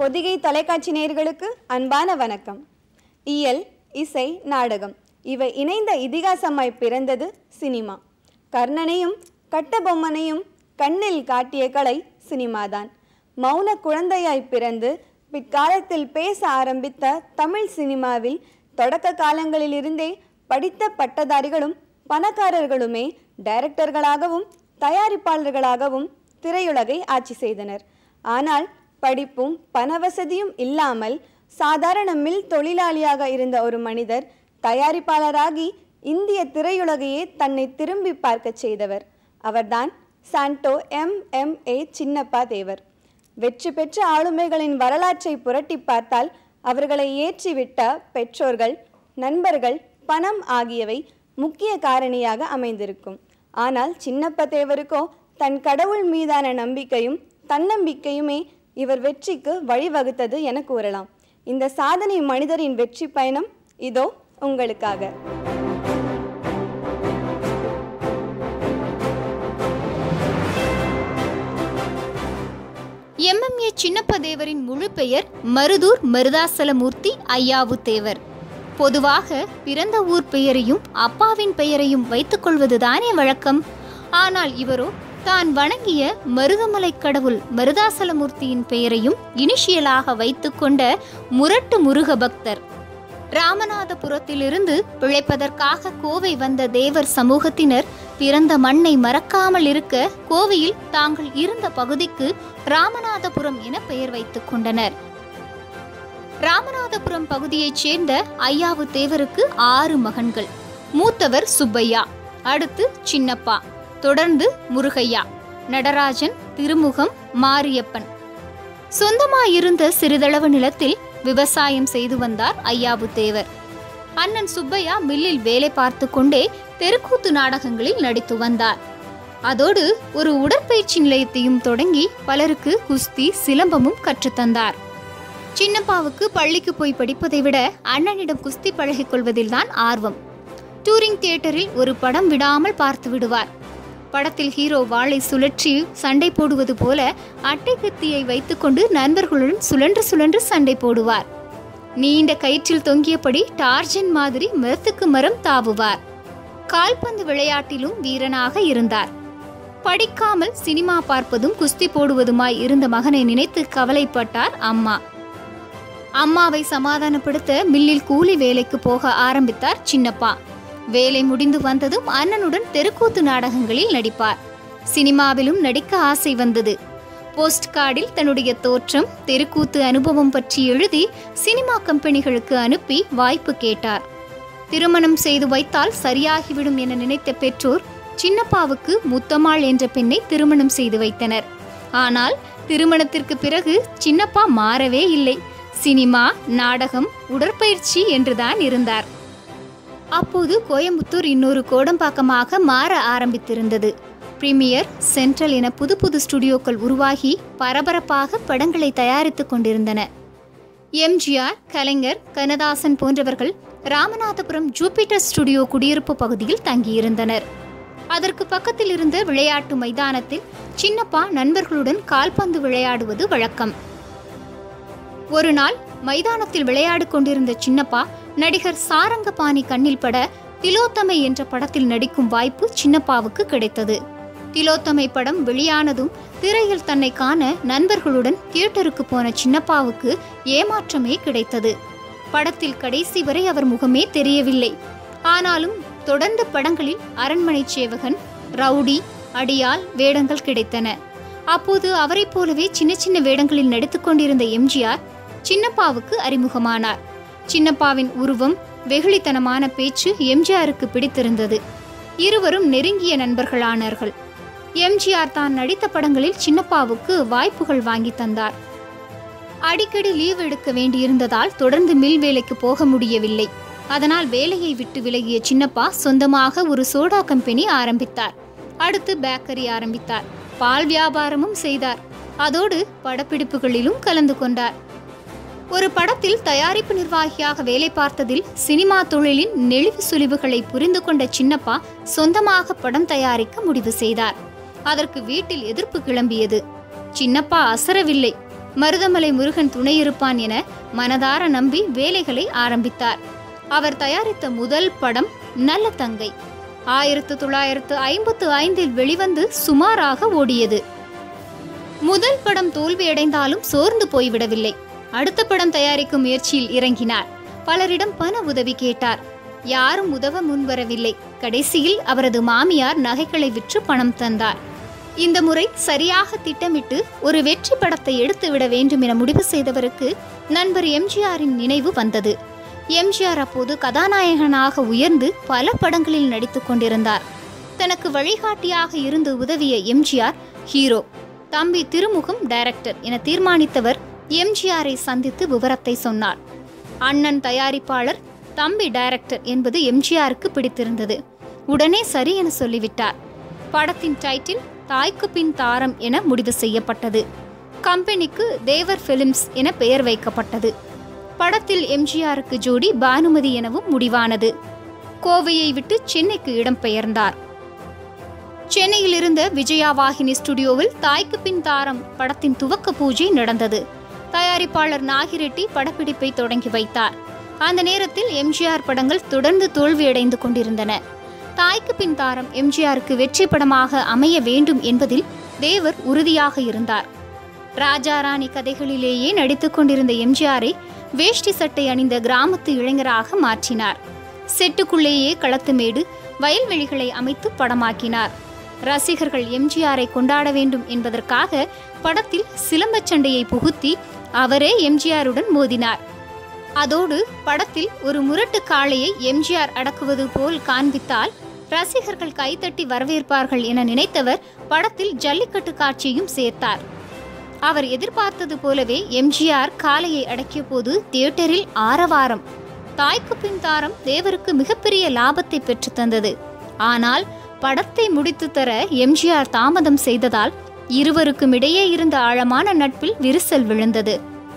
பொதிகை தொலைக்காட்சி நேயர்களுக்கு அன்பான வணக்கம் இயல் இசை நாடகம் இவை இணைந்த இதிகாசமாய் பிறந்தது சினிமா கர்ணனையும் கட்டபொம்மனையும் கண்ணில் காட்டிய கலை சினிமாதான் மௌன குழந்தையாய் பிறந்து பிற்காலத்தில் பேச ஆரம்பித்த தமிழ் சினிமாவில் தொடக்க காலங்களிலிருந்தே படித்த பட்டதாரிகளும் பணக்காரர்களுமே டைரக்டர்களாகவும் தயாரிப்பாளர்களாகவும் திரையுலகை ஆட்சி செய்தனர் ஆனால் படிப்பும் பணவசதியும் இல்லாமல் சாதாரண மில் தொழிலாளியாக இருந்த ஒரு மனிதர் தயாரிப்பாளராகி இந்திய திரையுலகையே தன்னை திரும்பி பார்க்கச் செய்தவர் அவர்தான் Sandow M M A Chinnappa Devar வெற்றி பெற்ற ஆளுமைகளின் வரலாற்றை புரட்டி பார்த்தால் அவர்களை ஏற்றிவிட்ட பெற்றோர்கள் நண்பர்கள் பணம் ஆகியவை முக்கிய காரணியாக அமைந்திருக்கும் ஆனால் சின்னப்ப தேவருக்கோ தன் கடவுள் மீதான நம்பிக்கையும் தன்னம்பிக்கையுமே இவர் வெற்றிக்கு வழிவகுத்தது என கூறலாம் இந்த சாதனை மனிதரின் வெற்றி பயணம் இதோ உங்களுக்காக எம்எம்ஏ சின்னப்ப தேவரின் முழு பெயர் மருதூர் மருதாசலமூர்த்தி ஐயாவு தேவர் பொதுவாக பிறந்த ஊர் பெயரையும் அப்பாவின் பெயரையும் வைத்துக் கொள்வதுதானே வழக்கம் ஆனால் இவரோ தான் வணங்கிய மருதமலை கடவுள் மருதாசலமூர்த்தியின் பெயரையும் இனிஷியலாக வைத்துக்கொண்ட முரட்டு முருக பக்தர் ராமநாதபுரத்திலிருந்து பிழைப்பதற்காக கோவை வந்த தேவர் சமூகத்தினர் பிறந்த மண்ணை மறக்காமல் இருக்க கோவையில் தாங்கள் இருந்த பகுதிக்கு ராமநாதபுரம் என பெயர் வைத்துக் கொண்டனர் ராமநாதபுரம் பகுதியைச் சேர்ந்த ஐயாவு தேவருக்கு ஆறு மகன்கள் மூத்தவர் சுப்பையா அடுத்து சின்னப்பா தொடர்ந்து முருகையா நடராஜன் திருமுகம் மாரியப்பன் சொந்தமாயிருந்த சிறிதளவு நிலத்தில் விவசாயம் செய்து வந்தார் ஐயாவு தேவர் அண்ணன் சுப்பையா மில்லில் வேலை பார்த்து கொண்டே தெருக்கூத்து நாடகங்களில் நடித்து வந்தார் அதோடு ஒரு உடற்பயிற்சி நிலையத்தையும் தொடங்கி பலருக்கு குஸ்தி சிலம்பமும் கற்றுத்தந்தார் சின்னப்பாவுக்கு பள்ளிக்கு போய் படிப்பதை விட அண்ணனிடம் குஸ்தி பழகிக் கொள்வதில்தான் ஆர்வம் டூரிங் தியேட்டரில் ஒரு படம் விடாமல் பார்த்து விடுவார் படத்தில் ஹீரோ வாளை சுழற்றி சண்டை போடுவது போல அட்டை கத்தியை வைத்துக்கொண்டு நண்பர்களுடன் சுழன்று சுழன்று சண்டை போடுவார் நீண்ட கயிற்றில் தொங்கியபடி டார்ஜன் மாதிரி மரத்துக்கு மரம் தாவுவார் கால்பந்து விளையாட்டிலும் வீரனாக இருந்தார் படிக்காமல் சினிமா பார்ப்பதும் குஸ்தி போடுவதுமாய் இருந்த மகனை நினைத்து கவலைப்பட்டார் அம்மா அம்மாவை சமாதானப்படுத்த மில்லில் கூலி வேலைக்கு போக ஆரம்பித்தார் சின்னப்பா வேலை முடிந்து வந்ததும் அண்ணனுடன் தெருக்கூத்து நாடகங்களில் நடிப்பார் சினிமாவிலும் நடிக்க ஆசை வந்தது போஸ்ட் கார்டில் தன்னுடைய தோற்றம் தெருக்கூத்து அனுபவம் பற்றி எழுதி சினிமா கம்பெனிகளுக்கு அனுப்பி வாய்ப்பு கேட்டார் திருமணம் செய்து வைத்தால் சரியாகிவிடும் என நினைத்த பெற்றோர் சின்னப்பாவுக்கு முத்தம்மாள் என்ற பெண்ணை திருமணம் செய்து வைத்தனர் ஆனால் திருமணத்திற்கு பிறகு சின்னப்பா மாறவே இல்லை சினிமா நாடகம் உடற்பயிற்சி என்றுதான் இருந்தார் அப்போது கோயம்புத்தூர் இன்னொரு கோடம்பாக்கமாக மாற ஆரம்பித்திருந்தது பிரீமியர் சென்ட்ரல் என புது புது ஸ்டுடியோக்கள் உருவாகி பரபரப்பாக படங்களை தயாரித்துக் கொண்டிருந்தன எம்ஜிஆர் கலைஞர் கனதாசன் போன்றவர்கள் ராமநாதபுரம் ஜூபிட்டர் ஸ்டுடியோ குடியிருப்பு பகுதியில் தங்கியிருந்தனர் அதற்கு பக்கத்தில் இருந்த விளையாட்டு மைதானத்தில் சின்னப்பா நண்பர்களுடன் கால்பந்து விளையாடுவது வழக்கம் ஒரு நாள் மைதானத்தில் விளையாடு கொண்டிருந்த சின்னப்பா நடிகர் சாரங்கபாணி கண்ணில் பட திலோத்தமை என்ற படத்தில் நடிக்கும் வாய்ப்பு சின்னப்பாவுக்கு கிடைத்தது திலோத்தமை படம் வெளியானதும் திரையில் தன்னை காண நண்பர்களுடன் தியேட்டருக்கு போன சின்னப்பாவுக்கு ஏமாற்றமே கிடைத்தது படத்தில் கடைசி வரை அவர் முகமே தெரியவில்லை ஆனாலும் தொடர்ந்து படங்களில் அரண்மனை சேவகன் ரவுடி அடியால் வேடங்கள் கிடைத்தன அப்போது அவரைப் போலவே சின்ன சின்ன வேடங்களில் நடித்துக் கொண்டிருந்த எம்ஜிஆர் சின்னப்பாவுக்கு அறிமுகமானார் சின்னப்பாவின் உருவம் வெகுளித்தனமான பேச்சு எம்ஜிஆருக்கு பிடித்திருந்தது இருவரும் நெருங்கிய நண்பர்களானார்கள் எம்ஜிஆர் தான் நடித்த படங்களில் சின்னப்பாவுக்கு வாய்ப்புகள் வாங்கி தந்தார் அடிக்கடி லீவ் எடுக்க வேண்டியிருந்ததால் தொடர்ந்து மில் வேலைக்கு போக முடியவில்லை அதனால் வேலையை விட்டு விலகிய சின்னப்பா சொந்தமாக ஒரு சோடா கம்பெனி ஆரம்பித்தார் அடுத்து பேக்கரி ஆரம்பித்தார் பால் வியாபாரமும் செய்தார் அதோடு படப்பிடிப்புகளிலும் கலந்து கொண்டார் ஒரு படத்தில் தயாரிப்பு நிர்வாகியாக வேலை பார்த்ததில் சினிமா தொழிலின் நெளிவு சுழிவுகளை புரிந்து கொண்ட சின்னப்பா சொந்தமாக படம் தயாரிக்க முடிவு செய்தார் அதற்கு வீட்டில் எதிர்ப்பு கிளம்பியது சின்னப்பா அசரவில்லை மருதமலை முருகன் துணையிருப்பான் என மனதார நம்பி வேலைகளை ஆரம்பித்தார் அவர் தயாரித்த முதல் படம் நல்ல தங்கை ஆயிரத்து தொள்ளாயிரத்து ஐம்பத்து ஐந்தில் வெளிவந்து சுமாராக ஓடியது முதல் படம் தோல்வியடைந்தாலும் சோர்ந்து போய்விடவில்லை அடுத்த படம் தயாரிக்கும் முயற்சியில் இறங்கினார் பலரிடம் பண உதவி கேட்டார் யாரும் உதவ முன்வரவில்லை கடைசியில் அவரது மாமியார் நகைகளை விற்று பணம் தந்தார் இந்த முறை சரியாக திட்டமிட்டு ஒரு வெற்றி படத்தை எடுத்துவிட வேண்டும் என முடிவு செய்தவருக்கு நண்பர் எம்ஜிஆரின் நினைவு வந்தது எம்ஜிஆர் அப்போது கதாநாயகனாக உயர்ந்து பல படங்களில் நடித்துக் கொண்டிருந்தார் தனக்கு வழிகாட்டியாக இருந்து உதவிய எம்ஜிஆர் ஹீரோ தம்பி திருமுகம் டைரக்டர் என தீர்மானித்தவர் எம்ஜிஆரை சந்தித்து விவரத்தை சொன்னார் அண்ணன் தயாரிப்பாளர் தம்பி டைரக்டர் என்பது எம்ஜிஆருக்கு பிடித்திருந்தது உடனே சரி என சொல்லிவிட்டார் படத்தின் டைட்டில் தாய்க்கு பின் தாரம் என முடிவு செய்யப்பட்டது கம்பெனிக்கு தேவர் பிலிம்ஸ் என பெயர் வைக்கப்பட்டது படத்தில் எம்ஜிஆருக்கு ஜோடி பானுமதி எனவும் முடிவானது கோவையை விட்டு சென்னைக்கு இடம்பெயர்ந்தார் சென்னையில் இருந்த விஜயா வாகினி ஸ்டுடியோவில் தாய்க்கு பின் தாரம் படத்தின் துவக்க பூஜை நடந்தது தயாரிப்பாளர் நாகிரெட்டி படப்பிடிப்பை தொடங்கி வைத்தார் அந்த நேரத்தில் எம்ஜிஆர் படங்கள் தொடர்ந்து தோல்வியடைந்து கொண்டிருந்தன தாய்க்கு பின் தாரம் எம்ஜிஆருக்கு வெற்றி படமாக அமைய வேண்டும் என்பதில் தேவர் உறுதியாக இருந்தார் ராஜா ராணி கதைகளிலேயே நடித்துக் கொண்டிருந்த எம்ஜிஆரை வேஷ்டி சட்டை அணிந்த கிராமத்து இளைஞராக மாற்றினார் செட்டுக்குள்ளேயே களத்துமேடு வயல்வெளிகளை அமைத்து படமாக்கினார் ரசிகர்கள் எம்ஜிஆரை கொண்டாட வேண்டும் என்பதற்காக படத்தில் சிலம்பச் சண்டையை புகுத்தி அவரே எம்ஜிஆருடன் மோதினார் அதோடு படத்தில் ஒரு முரட்டு காளையை எம்ஜிஆர் அடக்குவது போல் காண்பித்தால் ரசிகர்கள் கைத்தட்டி வரவேற்பார்கள் என நினைத்தவர் படத்தில் ஜல்லிக்கட்டு காட்சியும் சேர்த்தார் அவர் எதிர்பார்த்தது போலவே எம்ஜிஆர் காளையை அடக்கிய போது தியேட்டரில் ஆரவாரம் தாய்க்கு பின் தாரம் தேவருக்கு மிகப்பெரிய லாபத்தை பெற்று தந்தது ஆனால் படத்தை முடித்து தர எம்ஜிஆர் தாமதம் செய்ததால் இருவருக்கும் இடையே இருந்த ஆழமான நட்பில் விரிசல் விழுந்தது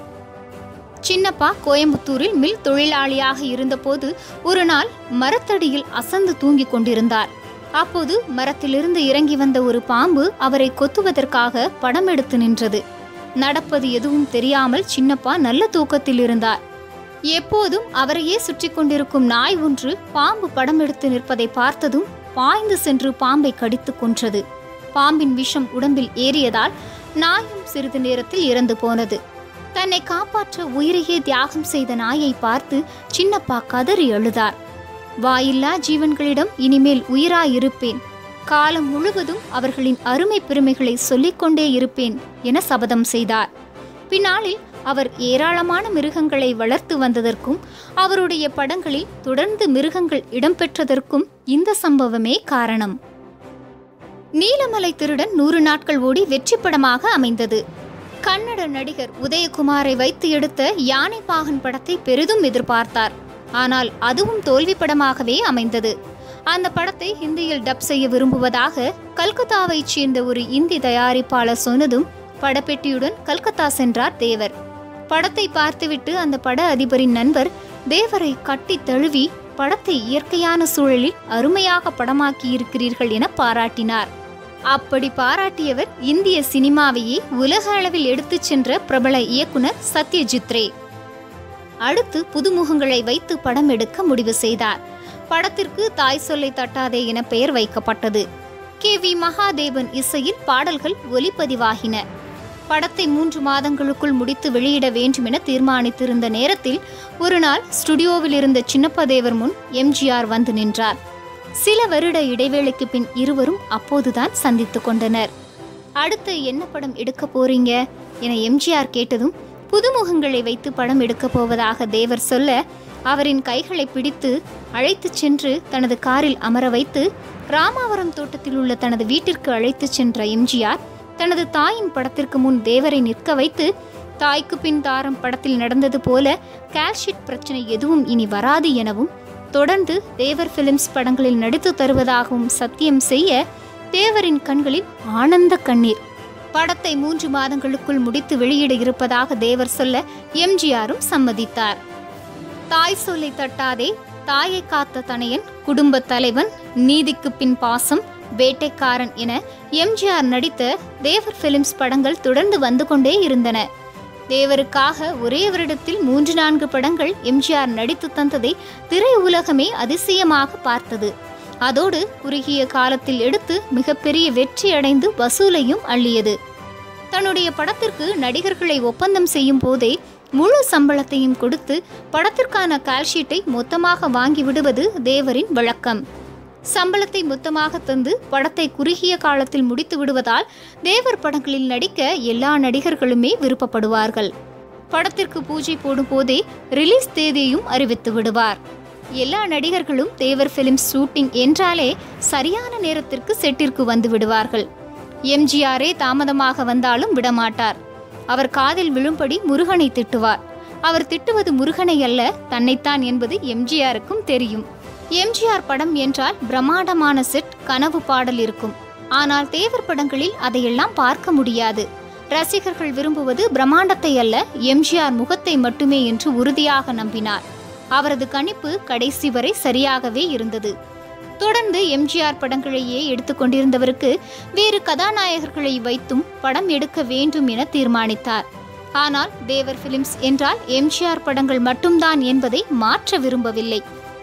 சின்னப்பா கோயம்புத்தூரில் மில் தொழிலாளியாக இருந்தபோது ஒரு நாள் மரத்தடியில் அசந்து தூங்கிக் கொண்டிருந்தார் அப்போது மரத்திலிருந்து இறங்கி வந்த ஒரு பாம்பு அவரை கொத்துவதற்காக படம் எடுத்து நின்றது நடப்பது எதுவும் தெரியாமல் சின்னப்பா நல்ல தூக்கத்தில் இருந்தார் எப்போதும் அவரையே சுற்றி கொண்டிருக்கும் நாய் ஒன்று பாம்பு படம் எடுத்து நிற்பதை பார்த்ததும் பாய்ந்து சென்று பாம்பை கடித்து கொன்றது பாம்பின் விஷம் உடம்பில் ஏறியதால் நாயும் சிறிது நேரத்தில் இறந்து போனது தன்னை காப்பாற்ற உயிரையே தியாகம் செய்த நாயை பார்த்து சின்னப்பா கதறி அழுதார் வாயில்லா ஜீவன்களிடம் இனிமேல் உயிராயிருப்பேன் காலம் முழுவதும் அவர்களின் அருமை பெருமைகளை சொல்லிக்கொண்டே இருப்பேன் என சபதம் செய்தார் பின்னாளில் அவர் ஏராளமான மிருகங்களை வளர்த்து வந்ததற்கும் அவருடைய படங்களில் தொடர்ந்து மிருகங்கள் இடம்பெற்றதற்கும் இந்த சம்பவமே காரணம் நீலமலை திருடன் நூறு நாட்கள் ஓடி வெற்றி படமாக அமைந்தது கன்னட நடிகர் உதயகுமாரை வைத்து எடுத்த யானை பாகன் படத்தை பெரிதும் எதிர்பார்த்தார் ஆனால் அதுவும் தோல்வி படமாகவே அமைந்தது அந்த படத்தை ஹிந்தியில் டப் செய்ய விரும்புவதாக கல்கத்தாவைச் சேர்ந்த ஒரு இந்தி தயாரிப்பாளர் சொன்னதும் படப்பெட்டியுடன் கல்கத்தா சென்றார் தேவர் படத்தை பார்த்துவிட்டு அந்த பட அதிபரின் நண்பர் தேவரை கட்டி தழுவி படத்தை இயற்கையான சூழலில் அருமையாக படமாக்கி இருக்கிறீர்கள் என பாராட்டினார் அப்படி பாராட்டியவர் இந்திய சினிமாவையே உலக அளவில் எடுத்துச் சென்ற பிரபல இயக்குனர் சத்யஜித் ரே அடுத்து புதுமுகங்களை வைத்து படம் எடுக்க முடிவு செய்தார் படத்திற்கு தாய் சொல்லை தட்டாதே என பெயர் வைக்கப்பட்டது கே வி மகாதேவன் இசையில் பாடல்கள் ஒலிப்பதிவாகின படத்தை மூன்று மாதங்களுக்குள் முடித்து வெளியிட வேண்டும் என தீர்மானித்திருந்த நேரத்தில் ஒரு நாள் ஸ்டுடியோவில் இருந்த சின்னப்பதேவர் முன் எம்ஜிஆர் வந்து நின்றார் சில வருட இடைவேளைக்கு பின் இருவரும் அப்போதுதான் சந்தித்துக் கொண்டனர் அடுத்து என்ன படம் எடுக்க போறீங்க என எம்ஜிஆர் கேட்டதும் புதுமுகங்களை வைத்து படம் எடுக்கப் போவதாக தேவர் சொல்ல அவரின் கைகளை பிடித்து அழைத்துச் சென்று தனது காரில் அமர வைத்து ராமாவரம் தோட்டத்தில் உள்ள தனது வீட்டிற்கு அழைத்துச் சென்ற எம்ஜிஆர் தனது தாயின் படத்திற்கு முன் தேவரை நிற்க வைத்து தாய்க்கு பின் தாரம் படத்தில் நடந்தது போல கால்ஷீட் பிரச்சனை எதுவும் இனி வராது எனவும் தொடர்ந்து தேவர் பிலிம்ஸ் படங்களில் நடித்து தருவதாகவும் சத்தியம் செய்ய தேவரின் கண்களில் ஆனந்த கண்ணீர் படத்தை மூன்று மாதங்களுக்குள் முடித்து வெளியிட இருப்பதாக தேவர் சொல்ல எம்ஜிஆரும் சம்மதித்தார் தாய் சொல்லை தட்டாதே தாயை காத்த தனையன் குடும்பத் தலைவன் நீதிக்கு பின் பாசம் வேட்டைக்காரன் என எம்ஜிஆர் நடித்த தேவர் பிலிம்ஸ் படங்கள் தொடர்ந்து வந்து கொண்டே இருந்தன தேவருக்காக ஒரே வருடத்தில் மூன்று நான்கு படங்கள் எம்ஜிஆர் நடித்து தந்ததை திரை உலகமே அதிசயமாக பார்த்தது அதோடு குறுகிய காலத்தில் எடுத்து மிகப்பெரிய வெற்றி அடைந்து வசூலையும் அள்ளியது தன்னுடைய படத்திற்கு நடிகர்களை ஒப்பந்தம் செய்யும் போதே முழு சம்பளத்தையும் கொடுத்து படத்திற்கான கால்ஷீட்டை மொத்தமாக வாங்கி விடுவது தேவரின் வழக்கம் சம்பளத்தை மொத்தமாக தந்து படத்தை குறுகிய காலத்தில் முடித்து விடுவதால் தேவர் படங்களில் நடிக்க எல்லா நடிகர்களுமே விருப்பப்படுவார்கள் படத்திற்கு பூஜை போடும் போதே ரிலீஸ் தேதியையும் அறிவித்து விடுவார் எல்லா நடிகர்களும் தேவர் பிலிம் ஷூட்டிங் என்றாலே சரியான நேரத்திற்கு செட்டிற்கு வந்து விடுவார்கள் எம்ஜிஆரே தாமதமாக வந்தாலும் விடமாட்டார் அவர் காதில் விழும்படி முருகனை திட்டுவார் அவர் திட்டுவது முருகனை அல்ல தன்னைத்தான் என்பது எம்ஜிஆருக்கும் தெரியும் எம்ஜிஆர் படம் என்றால் பிரம்மாண்டமான செட் கனவு பாடல் இருக்கும் ஆனால் தேவர் படங்களில் அதையெல்லாம் பார்க்க முடியாது ரசிகர்கள் விரும்புவது பிரம்மாண்டத்தை அல்ல எம்ஜிஆர் முகத்தை மட்டுமே என்று உறுதியாக நம்பினார் அவரது கணிப்பு கடைசி வரை சரியாகவே இருந்தது தொடர்ந்து எம்ஜிஆர் படங்களையே எடுத்துக்கொண்டிருந்தவருக்கு வேறு கதாநாயகர்களை வைத்தும் படம் எடுக்க வேண்டும் என தீர்மானித்தார் ஆனால் தேவர் பிலிம்ஸ் என்றால் எம்ஜிஆர் படங்கள் மட்டும்தான் என்பதை மாற்ற விரும்பவில்லை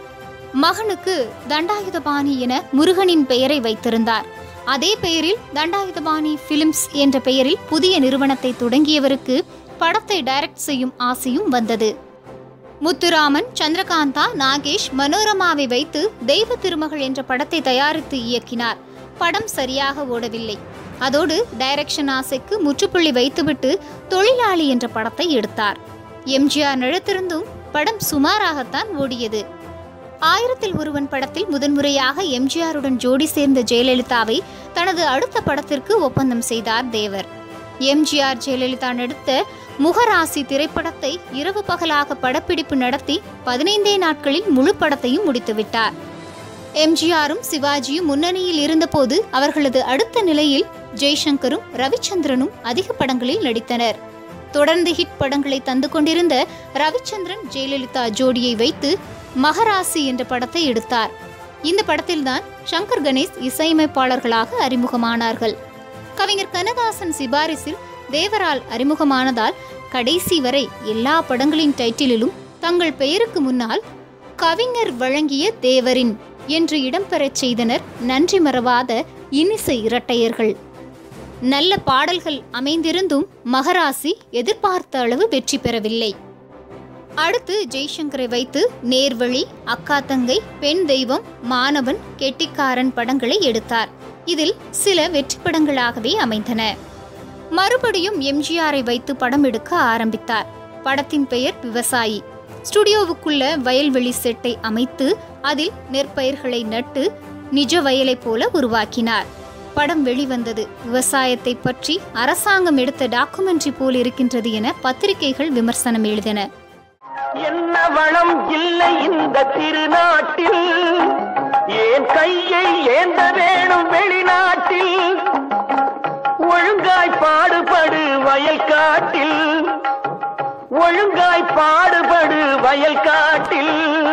மகனுக்கு தண்டாயுதபாணி என முருகனின் பெயரை வைத்திருந்தார் அதே பெயரில் தண்டாயுதபாணி பிலிம்ஸ் என்ற பெயரில் புதிய நிறுவனத்தை தொடங்கியவருக்கு படத்தை டைரக்ட் செய்யும் ஆசையும் வந்தது முத்துராமன் சந்திரகாந்தா நாகேஷ் மனோரமாவை வைத்து தெய்வ திருமகள் என்ற படத்தை தயாரித்து இயக்கினார் படம் சரியாக ஓடவில்லை அதோடு டைரக்ஷன் ஆசைக்கு முற்றுப்புள்ளி வைத்துவிட்டு தொழிலாளி என்ற படத்தை எடுத்தார் எம்ஜிஆர் நடித்திருந்தும் படம் சுமாராகத்தான் ஓடியது ஆயிரத்தில் ஒருவன் படத்தில் முதன்முறையாக எம்ஜிஆருடன் ஜோடி சேர்ந்த ஜெயலலிதாவை தனது அடுத்த படத்திற்கு ஒப்பந்தம் செய்தார் தேவர் எம்ஜிஆர் ஜெயலலிதா நடித்த முகராசி திரைப்படத்தை இரவு பகலாக படப்பிடிப்பு நடத்தி பதினைந்தே நாட்களில் முழு படத்தையும் முடித்துவிட்டார் எம்ஜிஆரும் சிவாஜியும் முன்னணியில் இருந்தபோது அவர்களது அடுத்த நிலையில் ஜெய்சங்கரும் ரவிச்சந்திரனும் அதிக படங்களில் நடித்தனர் தொடர்ந்து ஹிட் படங்களை தந்து கொண்டிருந்த ரவிச்சந்திரன் ஜெயலலிதா ஜோடியை வைத்து மகராசி என்ற படத்தை எடுத்தார் இந்த படத்தில்தான் சங்கர் கணேஷ் இசையமைப்பாளர்களாக அறிமுகமானார்கள் கவிஞர் கனகாசன் சிபாரிசில் தேவரால் அறிமுகமானதால் கடைசி வரை எல்லா படங்களின் டைட்டிலிலும் தங்கள் பெயருக்கு முன்னால் கவிஞர் வழங்கிய தேவரின் என்று இடம்பெறச் செய்தனர் நன்றி மறவாத இன்னிசை இரட்டையர்கள் நல்ல பாடல்கள் அமைந்திருந்தும் மகராசி எதிர்பார்த்த அளவு வெற்றி பெறவில்லை அடுத்து ஜெய்சங்கரை வைத்து நேர்வழி அக்கா தங்கை பெண் தெய்வம் மாணவன் கெட்டிக்காரன் படங்களை எடுத்தார் இதில் சில வெற்றி படங்களாகவே அமைந்தன மறுபடியும் எம்ஜிஆரை வைத்து படம் எடுக்க ஆரம்பித்தார் படத்தின் பெயர் விவசாயி ஸ்டுடியோவுக்குள்ள வயல்வெளி செட்டை அமைத்து அதில் நெற்பயிர்களை நட்டு நிஜ வயலைப் போல உருவாக்கினார் படம் வெளிவந்தது விவசாயத்தை பற்றி அரசாங்கம் எடுத்த டாக்குமெண்ட்ரி போல் இருக்கின்றது என பத்திரிகைகள் விமர்சனம் எழுதின என்ன வளம் இல்லை இந்த திருநாட்டில் ஏன் கையை ஏந்த வேணும் வெளிநாட்டில் ஒழுங்காய் பாடுபடு வயல் காட்டில் ஒழுங்காய் பாடுபடு வயல் காட்டில்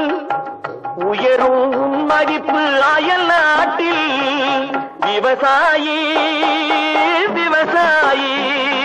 உயரும் உன் மதிப்பு அயல் நாட்டில் விவசாயி விவசாயி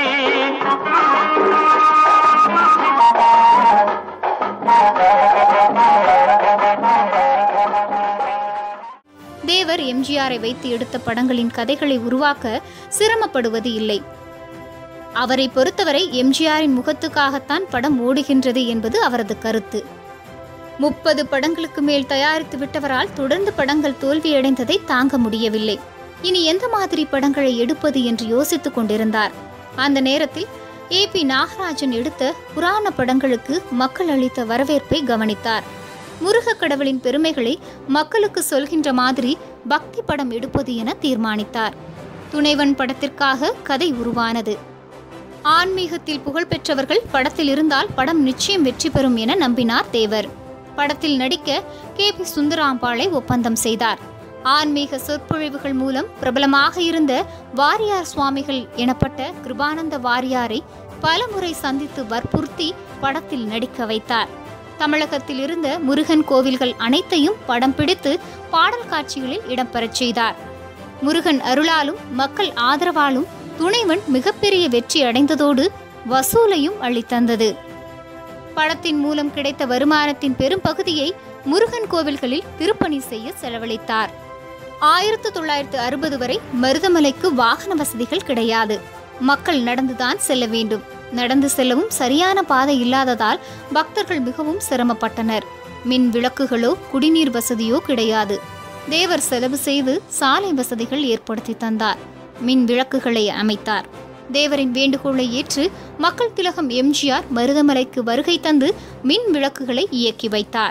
தேவர் எம்ஜிஆரை வைத்து எடுத்த படங்களின் கதைகளை உருவாக்க சிரமப்படுவது இல்லை அவரை பொறுத்தவரை எம்ஜிஆரின் முகத்துக்காகத்தான் படம் ஓடுகின்றது என்பது அவரது கருத்து முப்பது படங்களுக்கு மேல் தயாரித்து விட்டவரால் தொடர்ந்து படங்கள் தோல்வியடைந்ததை தாங்க முடியவில்லை இனி எந்த மாதிரி படங்களை எடுப்பது என்று யோசித்துக் கொண்டிருந்தார் அந்த நேரத்தில் ஏ பி நாகராஜன் எடுத்த புராண படங்களுக்கு மக்கள் அளித்த வரவேற்பை கவனித்தார் முருகக் கடவுளின் பெருமைகளை மக்களுக்கு சொல்கின்ற மாதிரி பக்தி படம் எடுப்பது என தீர்மானித்தார் துணைவன் படத்திற்காக கதை உருவானது ஆன்மீகத்தில் புகழ்பெற்றவர்கள் படத்தில் இருந்தால் படம் நிச்சயம் வெற்றி பெறும் என நம்பினார் தேவர் படத்தில் நடிக்க கே பி சுந்தராம்பாளை ஒப்பந்தம் செய்தார் ஆன்மீக சொற்பொழிவுகள் மூலம் பிரபலமாக இருந்த வாரியார் சுவாமிகள் எனப்பட்ட கிருபானந்த வாரியாரை பலமுறை சந்தித்து வற்புறுத்தி படத்தில் நடிக்க வைத்தார் தமிழகத்தில் இருந்த முருகன் கோவில்கள் அனைத்தையும் படம் பிடித்து பாடல் காட்சிகளில் இடம்பெறச் செய்தார் முருகன் அருளாலும் மக்கள் ஆதரவாலும் துணைவன் மிகப்பெரிய வெற்றி அடைந்ததோடு வசூலையும் அளித்தந்தது படத்தின் மூலம் கிடைத்த வருமானத்தின் பெரும் பகுதியை முருகன் கோவில்களில் திருப்பணி செய்ய செலவழித்தார் ஆயிரத்து தொள்ளாயிரத்து அறுபது வரை மருதமலைக்கு வாகன வசதிகள் கிடையாது மக்கள் நடந்துதான் செல்ல வேண்டும் நடந்து செல்லவும் சரியான பாதை இல்லாததால் பக்தர்கள் மிகவும் சிரமப்பட்டனர் மின் விளக்குகளோ குடிநீர் வசதியோ கிடையாது தேவர் செலவு செய்து சாலை வசதிகள் ஏற்படுத்தி தந்தார் மின் விளக்குகளை அமைத்தார் தேவரின் வேண்டுகோளை ஏற்று மக்கள் திலகம் எம்ஜிஆர் மருதமலைக்கு வருகை தந்து மின் விளக்குகளை இயக்கி வைத்தார்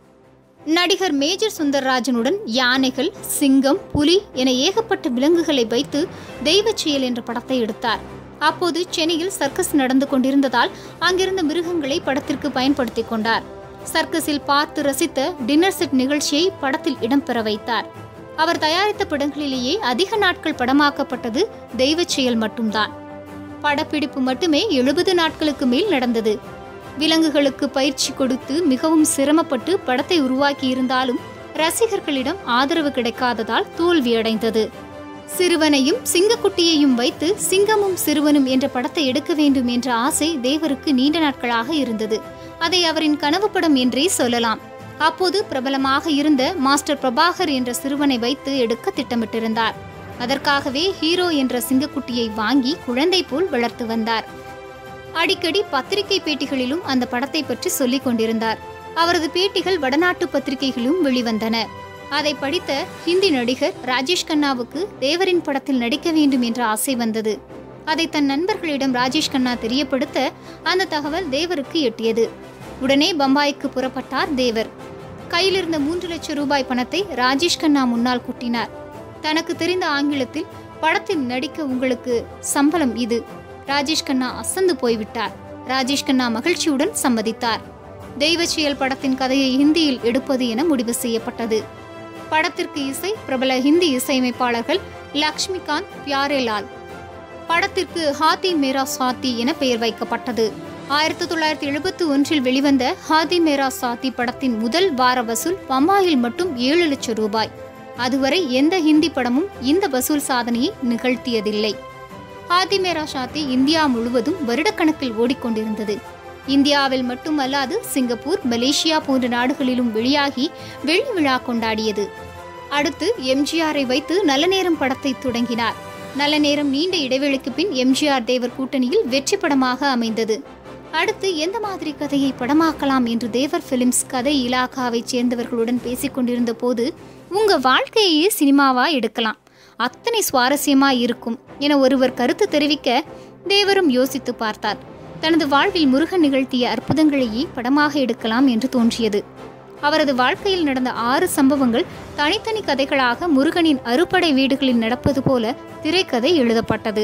நடிகர் மேஜர் சுந்தரராஜனுடன் யானைகள் சிங்கம் புலி என ஏகப்பட்ட விலங்குகளை வைத்து தெய்வச் செயல் என்ற படத்தை எடுத்தார் அப்போது சென்னையில் சர்க்கஸ் நடந்து கொண்டிருந்ததால் அங்கிருந்த மிருகங்களை படத்திற்கு பயன்படுத்திக் கொண்டார் சர்க்கஸில் பார்த்து ரசித்த டின்னர் செட் நிகழ்ச்சியை படத்தில் இடம்பெற வைத்தார் அவர் தயாரித்த படங்களிலேயே அதிக நாட்கள் படமாக்கப்பட்டது தெய்வச் செயல் மட்டும்தான் படப்பிடிப்பு மட்டுமே எழுபது நாட்களுக்கு மேல் நடந்தது விலங்குகளுக்கு பயிற்சி கொடுத்து மிகவும் சிரமப்பட்டு படத்தை உருவாக்கி இருந்தாலும் ரசிகர்களிடம் ஆதரவு கிடைக்காததால் தோல்வியடைந்தது சிறுவனையும் சிங்கக்குட்டியையும் வைத்து சிங்கமும் சிறுவனும் என்ற படத்தை எடுக்க வேண்டும் என்ற ஆசை தேவருக்கு நீண்ட நாட்களாக இருந்தது அதை அவரின் கனவு படம் என்றே சொல்லலாம் அப்போது பிரபலமாக இருந்த மாஸ்டர் பிரபாகர் என்ற சிறுவனை வைத்து எடுக்க திட்டமிட்டிருந்தார் அதற்காகவே ஹீரோ என்ற சிங்கக்குட்டியை வாங்கி குழந்தை போல் வளர்த்து வந்தார் அடிக்கடி பத்திரிகை பேட்டிகளிலும் அந்த படத்தை பற்றி சொல்லிக் கொண்டிருந்தார் அவரது பேட்டிகள் வடநாட்டு பத்திரிகைகளும் வெளிவந்தன அதை படித்த ஹிந்தி நடிகர் ராஜேஷ் கண்ணாவுக்கு தேவரின் படத்தில் நடிக்க வேண்டும் என்ற ஆசை வந்தது அதை தன் நண்பர்களிடம் ராஜேஷ் கண்ணா தெரியப்படுத்த அந்த தகவல் தேவருக்கு எட்டியது உடனே பம்பாய்க்கு புறப்பட்டார் தேவர் கையிலிருந்த மூன்று லட்சம் ரூபாய் பணத்தை ராஜேஷ் கண்ணா முன்னால் குட்டினார் தனக்கு தெரிந்த ஆங்கிலத்தில் படத்தில் நடிக்க உங்களுக்கு சம்பளம் இது ராஜேஷ் கண்ணா அசந்து போய்விட்டார் ராஜேஷ் கண்ணா மகிழ்ச்சியுடன் சம்மதித்தார் தெய்வ செயல் படத்தின் கதையை ஹிந்தியில் எடுப்பது என முடிவு செய்யப்பட்டது படத்திற்கு இசை பிரபல ஹிந்தி இசையமைப்பாளர்கள் லக்ஷ்மிகாந்த் பியாரேலால் படத்திற்கு ஹாத்தி மேரா சாத்தி என பெயர் வைக்கப்பட்டது ஆயிரத்தி தொள்ளாயிரத்தி எழுபத்தி ஒன்றில் வெளிவந்த ஹாதி மேரா சாத்தி படத்தின் முதல் வார வசூல் பம்பாயில் மட்டும் ஏழு லட்சம் ரூபாய் அதுவரை எந்த ஹிந்தி படமும் இந்த வசூல் சாதனையை நிகழ்த்தியதில்லை ஹாதி மேரா ஷாத்தி இந்தியா முழுவதும் வருடக்கணக்கில் ஓடிக்கொண்டிருந்தது இந்தியாவில் மட்டுமல்லாது சிங்கப்பூர் மலேசியா போன்ற நாடுகளிலும் வெளியாகி வெள்ளி விழா கொண்டாடியது அடுத்து எம்ஜிஆரை வைத்து நல்ல நேரம் படத்தை தொடங்கினார் நல்ல நேரம் நீண்ட இடைவெளிக்கு பின் எம்ஜிஆர் தேவர் கூட்டணியில் வெற்றி படமாக அமைந்தது அடுத்து எந்த மாதிரி கதையை படமாக்கலாம் என்று தேவர் பிலிம்ஸ் கதை இலாக்காவைச் சேர்ந்தவர்களுடன் பேசிக் கொண்டிருந்த போது உங்க வாழ்க்கையே சினிமாவா எடுக்கலாம் அத்தனை சுவாரஸ்யமா இருக்கும் என ஒருவர் கருத்து தெரிவிக்க தேவரும் யோசித்து பார்த்தார் தனது வாழ்வில் முருகன் நிகழ்த்திய அற்புதங்களையே படமாக எடுக்கலாம் என்று தோன்றியது அவரது வாழ்க்கையில் நடந்த ஆறு சம்பவங்கள் தனித்தனி கதைகளாக முருகனின் அறுபடை வீடுகளில் நடப்பது போல திரைக்கதை எழுதப்பட்டது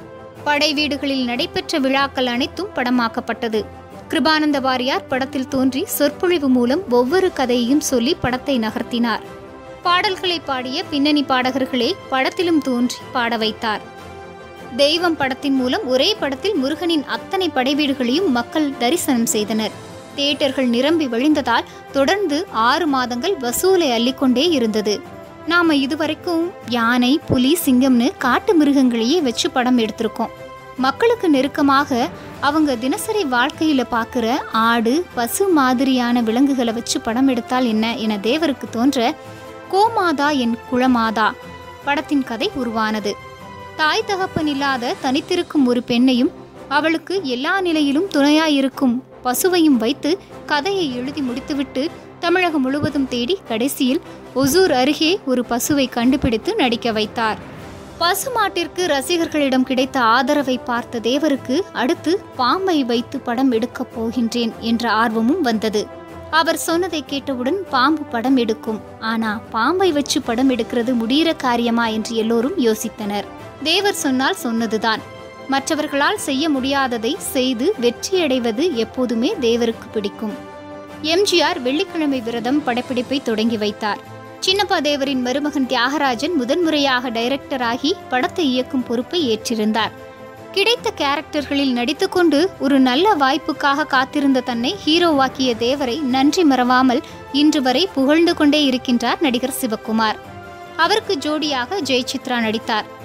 படை வீடுகளில் நடைபெற்ற விழாக்கள் அனைத்தும் படமாக்கப்பட்டது கிருபானந்த வாரியார் படத்தில் தோன்றி சொற்பொழிவு மூலம் ஒவ்வொரு கதையையும் சொல்லி படத்தை நகர்த்தினார் பாடல்களை பாடிய பின்னணி பாடகர்களே படத்திலும் தோன்றி பாட வைத்தார் தெய்வம் படத்தின் மூலம் ஒரே படத்தில் முருகனின் அத்தனை படைவீடுகளையும் மக்கள் தரிசனம் செய்தனர் தியேட்டர்கள் நிரம்பி வழிந்ததால் தொடர்ந்து ஆறு மாதங்கள் வசூலை அள்ளிக்கொண்டே இருந்தது நாம இதுவரைக்கும் யானை புலி சிங்கம்னு காட்டு மிருகங்களையே வச்சு படம் எடுத்திருக்கோம் மக்களுக்கு நெருக்கமாக அவங்க தினசரி வாழ்க்கையில பார்க்குற ஆடு பசு மாதிரியான விலங்குகளை வச்சு படம் எடுத்தால் என்ன என தேவருக்கு தோன்ற கோமாதா என் குளமாதா படத்தின் கதை உருவானது தாய் தகப்பன் இல்லாத தனித்திருக்கும் ஒரு பெண்ணையும் அவளுக்கு எல்லா நிலையிலும் துணையாயிருக்கும் பசுவையும் வைத்து கதையை எழுதி முடித்துவிட்டு தமிழகம் முழுவதும் தேடி கடைசியில் ஒசூர் அருகே ஒரு பசுவை கண்டுபிடித்து நடிக்க வைத்தார் பசுமாட்டிற்கு ரசிகர்களிடம் கிடைத்த ஆதரவை பார்த்த தேவருக்கு அடுத்து பாம்பை வைத்து படம் எடுக்கப் போகின்றேன் என்ற ஆர்வமும் வந்தது அவர் சொன்னதை கேட்டவுடன் பாம்பு படம் எடுக்கும் ஆனா பாம்பை வச்சு படம் எடுக்கிறது முடிகிற காரியமா என்று எல்லோரும் யோசித்தனர் தேவர் சொன்னால் சொன்னதுதான் மற்றவர்களால் செய்ய முடியாததை செய்து வெற்றியடைவது எப்போதுமே தேவருக்கு பிடிக்கும் எம்ஜிஆர் வெள்ளிக்கிழமை விரதம் படப்பிடிப்பை தொடங்கி வைத்தார் சின்னப்பா தேவரின் மருமகன் தியாகராஜன் முதன்முறையாக டைரக்டராகி படத்தை இயக்கும் பொறுப்பை ஏற்றிருந்தார் கிடைத்த கேரக்டர்களில் நடித்துக்கொண்டு ஒரு நல்ல வாய்ப்புக்காக காத்திருந்த தன்னை ஹீரோவாக்கிய தேவரை நன்றி மறவாமல் இன்று வரை புகழ்ந்து கொண்டே இருக்கின்றார் நடிகர் சிவகுமார் அவருக்கு ஜோடியாக ஜெயசித்ரா நடித்தார்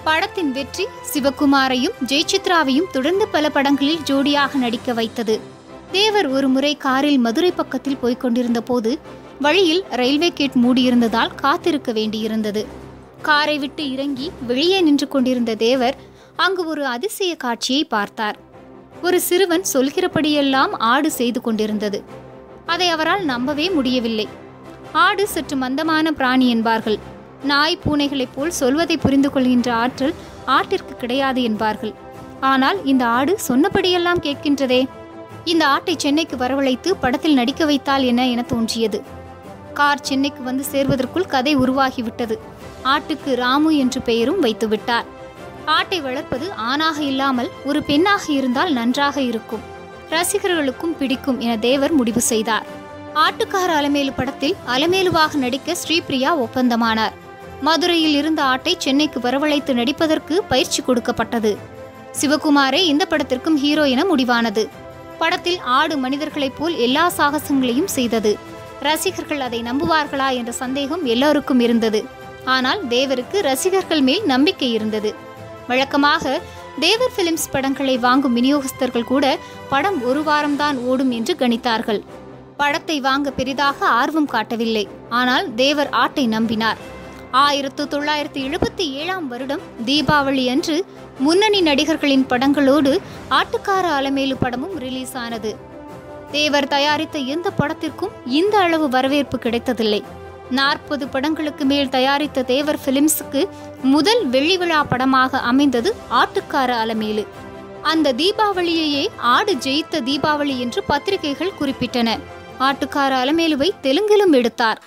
படத்தின் வெற்றி சிவகுமாரையும் ஜெயசித்ராவையும் தொடர்ந்து பல படங்களில் ஜோடியாக நடிக்க வைத்தது தேவர் ஒரு முறை காரில் மதுரை பக்கத்தில் போய்க் கொண்டிருந்த போது வழியில் ரயில்வே கேட் மூடியிருந்ததால் காத்திருக்க வேண்டியிருந்தது காரை விட்டு இறங்கி வெளியே நின்று கொண்டிருந்த தேவர் அங்கு ஒரு அதிசய காட்சியை பார்த்தார் ஒரு சிறுவன் சொல்கிறபடியெல்லாம் ஆடு செய்து கொண்டிருந்தது அதை அவரால் நம்பவே முடியவில்லை ஆடு சற்று மந்தமான பிராணி என்பார்கள் நாய் பூனைகளைப் போல் சொல்வதை புரிந்து கொள்கின்ற ஆற்றல் ஆட்டிற்கு கிடையாது என்பார்கள் ஆனால் இந்த ஆடு சொன்னபடியெல்லாம் கேட்கின்றதே இந்த ஆட்டை சென்னைக்கு வரவழைத்து படத்தில் நடிக்க வைத்தால் என்ன என தோன்றியது கார் சென்னைக்கு வந்து சேர்வதற்குள் கதை உருவாகிவிட்டது ஆட்டுக்கு ராமு என்று பெயரும் வைத்து விட்டார் ஆட்டை வளர்ப்பது ஆணாக இல்லாமல் ஒரு பெண்ணாக இருந்தால் நன்றாக இருக்கும் ரசிகர்களுக்கும் பிடிக்கும் என தேவர் முடிவு செய்தார் ஆட்டுக்கார அலமேலு படத்தில் அலமேலுவாக நடிக்க ஸ்ரீபிரியா ஒப்பந்தமானார் மதுரையில் இருந்த ஆட்டை சென்னைக்கு வரவழைத்து நடிப்பதற்கு பயிற்சி கொடுக்கப்பட்டது சிவகுமாரே இந்த படத்திற்கும் ஹீரோ என முடிவானது படத்தில் ஆடு மனிதர்களைப் போல் எல்லா சாகசங்களையும் செய்தது ரசிகர்கள் அதை நம்புவார்களா என்ற சந்தேகம் எல்லோருக்கும் இருந்தது ஆனால் தேவருக்கு ரசிகர்கள் மேல் நம்பிக்கை இருந்தது வழக்கமாக தேவர் பிலிம்ஸ் படங்களை வாங்கும் விநியோகஸ்தர்கள் கூட படம் ஒரு வாரம்தான் ஓடும் என்று கணித்தார்கள் படத்தை வாங்க பெரிதாக ஆர்வம் காட்டவில்லை ஆனால் தேவர் ஆட்டை நம்பினார் ஆயிரத்து தொள்ளாயிரத்து எழுபத்தி ஏழாம் வருடம் தீபாவளி அன்று முன்னணி நடிகர்களின் படங்களோடு ஆட்டுக்கார அலமேலு படமும் ரிலீஸ் ஆனது தேவர் தயாரித்த எந்த படத்திற்கும் இந்த அளவு வரவேற்பு கிடைத்ததில்லை நாற்பது படங்களுக்கு மேல் தயாரித்த தேவர் பிலிம்ஸுக்கு முதல் வெள்ளி விழா படமாக அமைந்தது ஆட்டுக்கார அலமேலு அந்த தீபாவளியையே ஆடு ஜெயித்த தீபாவளி என்று பத்திரிகைகள் குறிப்பிட்டன ஆட்டுக்கார அலமேலுவை தெலுங்கிலும் எடுத்தார்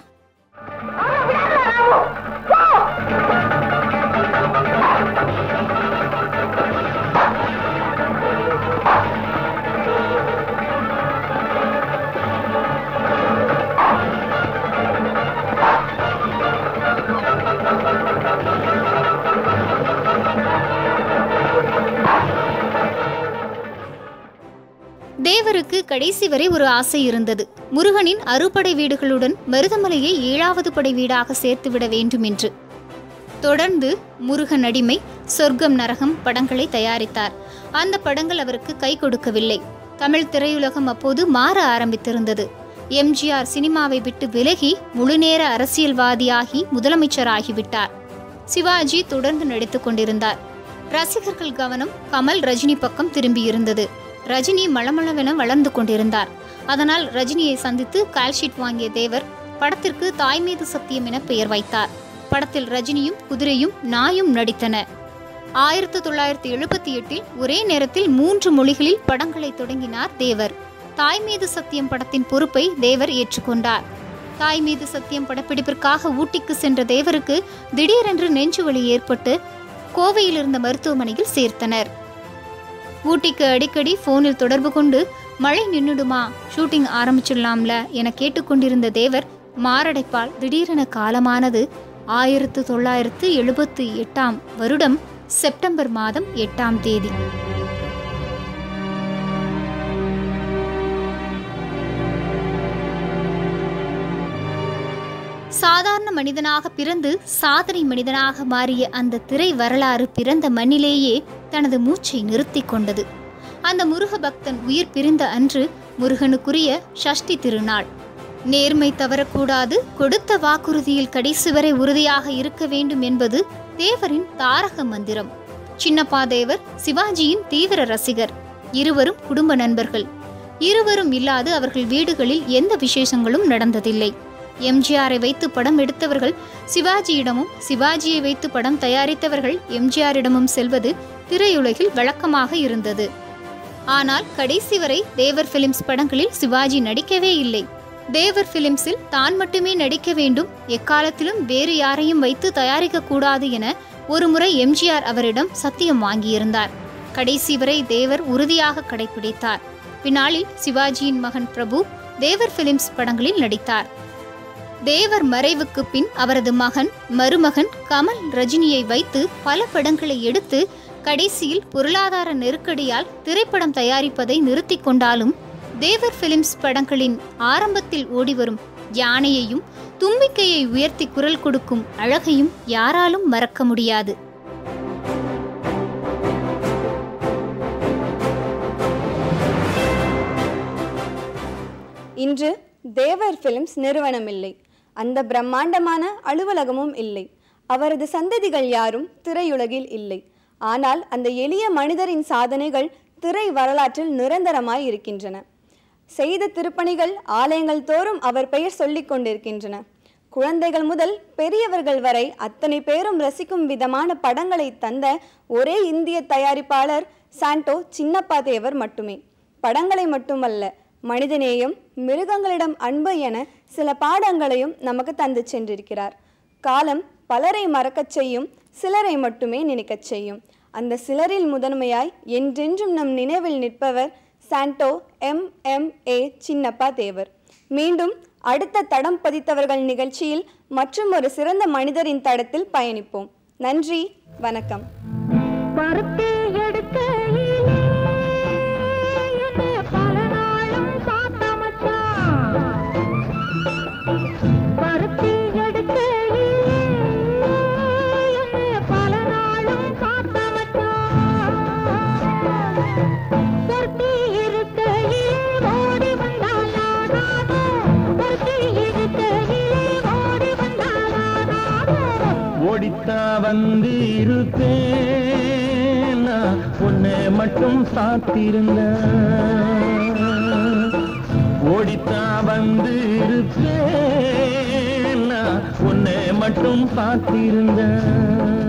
தேவருக்கு கடைசி வரை ஒரு ஆசை இருந்தது முருகனின் அறுபடை வீடுகளுடன் மருதமலையை ஏழாவது படை வீடாக சேர்த்துவிட வேண்டும் என்று தொடர்ந்து முருகன் அடிமை சொர்க்கம் நரகம் படங்களை தயாரித்தார் அந்த படங்கள் அவருக்கு கை கொடுக்கவில்லை தமிழ் திரையுலகம் அப்போது மாற ஆரம்பித்திருந்தது எம்ஜிஆர் சினிமாவை விட்டு விலகி முழுநேர அரசியல்வாதியாகி முதலமைச்சராகிவிட்டார் சிவாஜி தொடர்ந்து நடித்துக் கொண்டிருந்தார் ரசிகர்கள் கவனம் கமல் ரஜினி பக்கம் திரும்பியிருந்தது ரஜினி மளமளவென வளர்ந்து கொண்டிருந்தார் அதனால் ரஜினியை சந்தித்து கால்ஷீட் வாங்கிய தேவர் படத்திற்கு தாய் மீது சத்தியம் என பெயர் வைத்தார் படத்தில் ரஜினியும் குதிரையும் நாயும் நடித்தன ஆயிரத்து தொள்ளாயிரத்தி எழுபத்தி எட்டில் ஒரே நேரத்தில் மூன்று மொழிகளில் படங்களை தொடங்கினார் தேவர் தாய் மீது சத்தியம் படத்தின் பொறுப்பை தேவர் ஏற்றுக்கொண்டார் தாய் மீது சத்தியம் படப்பிடிப்பிற்காக ஊட்டிக்கு சென்ற தேவருக்கு திடீரென்று நெஞ்சுவலி ஏற்பட்டு கோவையில் இருந்த மருத்துவமனையில் சேர்த்தனர் ஊட்டிக்கு அடிக்கடி போனில் தொடர்பு கொண்டு மழை நின்னுடுமா ஷூட்டிங் ஆரம்பிச்சிடலாம்ல என கேட்டுக்கொண்டிருந்த தேவர் மாரடைப்பால் திடீரென காலமானது ஆயிரத்து தொள்ளாயிரத்து எழுபத்தி எட்டாம் வருடம் செப்டம்பர் மாதம் எட்டாம் தேதி சாதாரண மனிதனாக பிறந்து சாதனை மனிதனாக மாறிய அந்த திரை வரலாறு பிறந்த மண்ணிலேயே தனது மூச்சை நிறுத்திக் கொண்டது அந்த முருக பக்தன் உயிர் பிரிந்த அன்று முருகனுக்குரிய ஷஷ்டி திருநாள் நேர்மை தவறக்கூடாது கொடுத்த வாக்குறுதியில் கடைசி வரை உறுதியாக இருக்க வேண்டும் என்பது தேவரின் தாரக மந்திரம் சின்னப்பா தேவர் சிவாஜியின் தீவிர ரசிகர் இருவரும் குடும்ப நண்பர்கள் இருவரும் இல்லாது அவர்கள் வீடுகளில் எந்த விசேஷங்களும் நடந்ததில்லை எம்ஜிஆரை வைத்து படம் எடுத்தவர்கள் சிவாஜியிடமும் சிவாஜியை வைத்து படம் தயாரித்தவர்கள் எம்ஜிஆரிடமும் செல்வது திரையுலகில் வழக்கமாக இருந்தது ஆனால் கடைசி வரை தேவர் பிலிம்ஸ் படங்களில் சிவாஜி நடிக்கவே இல்லை தேவர் பிலிம்ஸில் தான் மட்டுமே நடிக்க வேண்டும் எக்காலத்திலும் வேறு யாரையும் வைத்து தயாரிக்க கூடாது என ஒருமுறை எம்ஜிஆர் அவரிடம் சத்தியம் வாங்கியிருந்தார் கடைசி வரை தேவர் உறுதியாக கடைபிடித்தார் பின்னாளில் சிவாஜியின் மகன் பிரபு தேவர் பிலிம்ஸ் படங்களில் நடித்தார் தேவர் மறைவுக்கு பின் அவரது மகன் மருமகன் கமல் ரஜினியை வைத்து பல படங்களை எடுத்து கடைசியில் பொருளாதார நெருக்கடியால் திரைப்படம் தயாரிப்பதை நிறுத்திக் கொண்டாலும் தேவர் பிலிம்ஸ் படங்களின் ஆரம்பத்தில் ஓடிவரும் யானையையும் தும்பிக்கையை உயர்த்தி குரல் கொடுக்கும் அழகையும் யாராலும் மறக்க முடியாது இன்று தேவர் ஃபிலிம்ஸ் நிறுவனம் இல்லை அந்த பிரம்மாண்டமான அலுவலகமும் இல்லை அவரது சந்ததிகள் யாரும் திரையுலகில் இல்லை ஆனால் அந்த எளிய மனிதரின் சாதனைகள் திரை வரலாற்றில் நிரந்தரமாய் இருக்கின்றன செய்த திருப்பணிகள் ஆலயங்கள் தோறும் அவர் பெயர் சொல்லிக் கொண்டிருக்கின்றன குழந்தைகள் முதல் பெரியவர்கள் வரை அத்தனை பேரும் ரசிக்கும் விதமான படங்களை தந்த ஒரே இந்திய தயாரிப்பாளர் சாண்டோ சின்னப்பா தேவர் மட்டுமே படங்களை மட்டுமல்ல மனிதநேயம் மிருகங்களிடம் அன்பு என சில பாடங்களையும் நமக்கு தந்து சென்றிருக்கிறார் காலம் பலரை மறக்கச் செய்யும் சிலரை மட்டுமே நினைக்கச் செய்யும் அந்த சிலரில் முதன்மையாய் என்றென்றும் நம் நினைவில் நிற்பவர் Sandow M M A Chinnappa Devar மீண்டும் அடுத்த தடம் பதித்தவர்கள் நிகழ்ச்சியில் மற்றும் ஒரு சிறந்த மனிதரின் தடத்தில் பயணிப்போம் நன்றி வணக்கம் பருத்தி எடுக்கையிலே என்னை பல நாளும் பார்த்த மச்சான். பருத்தி எடுக்கையிலே என்னை பல நாளும் பார்த்த மச்சான். பொருத்தி இருக்கையிலே ஓடி வந்தாலானாதோ. பொருத்தி இருக்கையிலே ஓடி வந்தாலானாதோ. ஓடித்தா வந்து இருப்பேன் நான் உன்னை மட்டும் சாத்திருந்த ஓடித்தா வந்து இருப்பேன் நான் உன்னை மட்டும் பார்த்திருந்த